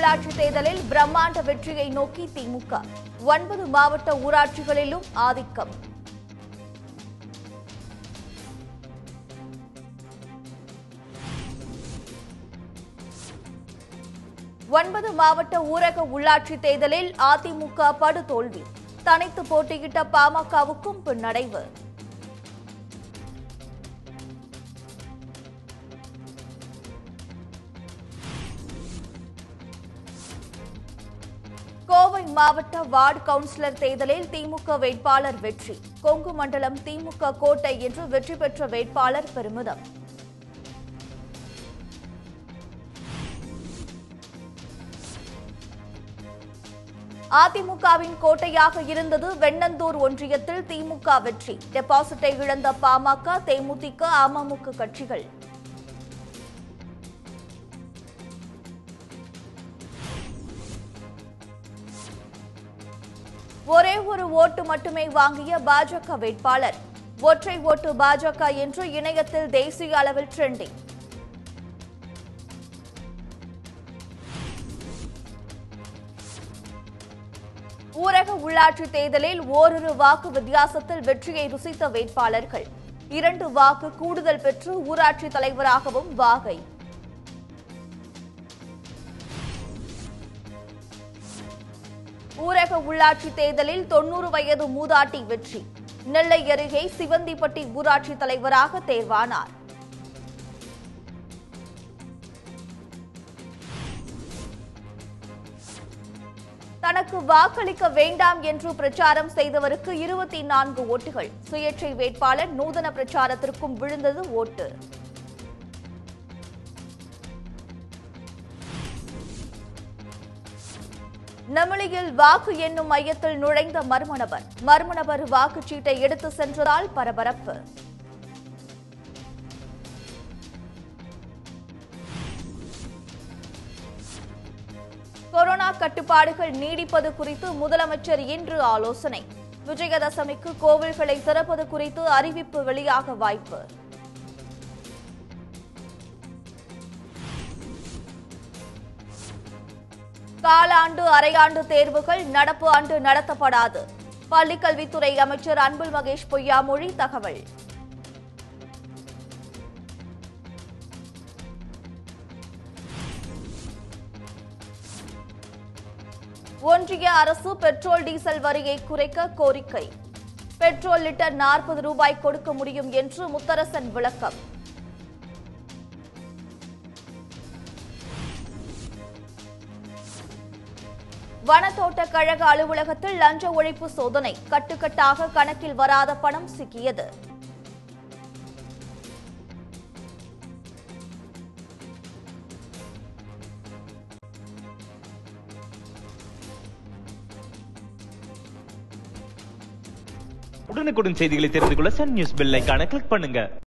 உள்ளாட்சி தேர்தலில் பிரம்மாண்ட வெற்றியை நோக்கி திமுக ஒன்பது மாவட்ட ஊராட்சிகளிலும் ஆதிக்கம் ஒன்பது மாவட்ட ஊரக உள்ளாட்சி தேர்தலில் அதிமுக படுதோல்வி தனித்து போட்டியிட்ட பாமகவுக்கும் பின்னடைவு கோவை மாவட்ட வார்டு கவுன்சிலர் தேர்தலில் திமுக வேட்பாளர் வெற்றி கொங்கு மண்டலம் திமுக கோட்டை என்று வெற்றி பெற்ற வேட்பாளர் பெருமிதம் அதிமுகவின் கோட்டையாக இருந்தது வெண்ணந்தூர் ஒன்றியத்தில் திமுக வெற்றி டெபாசிட்டை இழந்த பாமக தேமுதிக அமமுக கட்சிகள் ஒரே ஒரு ஓட்டு மட்டுமே வாங்கிய பாஜக வேட்பாளர் ஒற்றை ஓட்டு பாஜக என்று இணையத்தில் தேசிய அளவில் ட்ரெண்டிங் ஊரக உள்ளாட்சி தேர்தலில் ஓரிரு வாக்கு வித்தியாசத்தில் வெற்றியை ருசித்த வேட்பாளர்கள் இரண்டு வாக்கு கூடுதல் பெற்று ஊராட்சி தலைவராகவும் வாகை ஊரக உள்ளாட்சி தேர்தலில் தொன்னூறு வயது மூதாட்டி வெற்றி நெல்லை அருகே சிவந்திப்பட்டி ஊராட்சி தலைவராக தேர்வானார் தனக்கு வாக்களிக்க வேண்டாம் என்று பிரச்சாரம் செய்தவருக்கு இருபத்தி நான்கு ஓட்டுகள் சுயேட்சை வேட்பாளர் நூதன பிரச்சாரத்திற்கும் விழுந்தது ஓட்டு நெமிலியில் வாக்கு எண்ணும் மையத்தில் நுழைந்த மர்ம நபர் மர்ம நபர் வாக்குச்சீட்டை எடுத்து சென்றதால் பரபரப்பு கொரோனா கட்டுப்பாடுகள் நீடிப்பது குறித்து முதலமைச்சர் இன்று ஆலோசனை விஜயதசமிக்கு கோவில்களை திறப்பது குறித்து அறிவிப்பு வெளியாக வாய்ப்பு காலாண்டு அரையாண்டு தேர்வுகள் நடப்பு ஆண்டு நடத்தப்படாது பள்ளிக்கல்வித்துறை அமைச்சர் அன்பில் மகேஷ் பொய்யாமொழி தகவல் ஒன்றிய அரசு பெட்ரோல் டீசல் வரியை குறைக்க கோரிக்கை பெட்ரோல் லிட்டர் நாற்பது ரூபாய் கொடுக்க முடியும் என்று முத்தரசன் விளக்கம் வனத்தோட்ட கழக அலுவலகத்தில் லஞ்ச ஒழிப்பு சோதனை கட்டுக்கட்டாக கணக்கில் வராத பணம் சிக்கியது உடனுக்குடன் செய்திகளை தெரிந்து கொள்ள சன் நியூஸ் பெல் ஐகானை கிளிக் பண்ணுங்க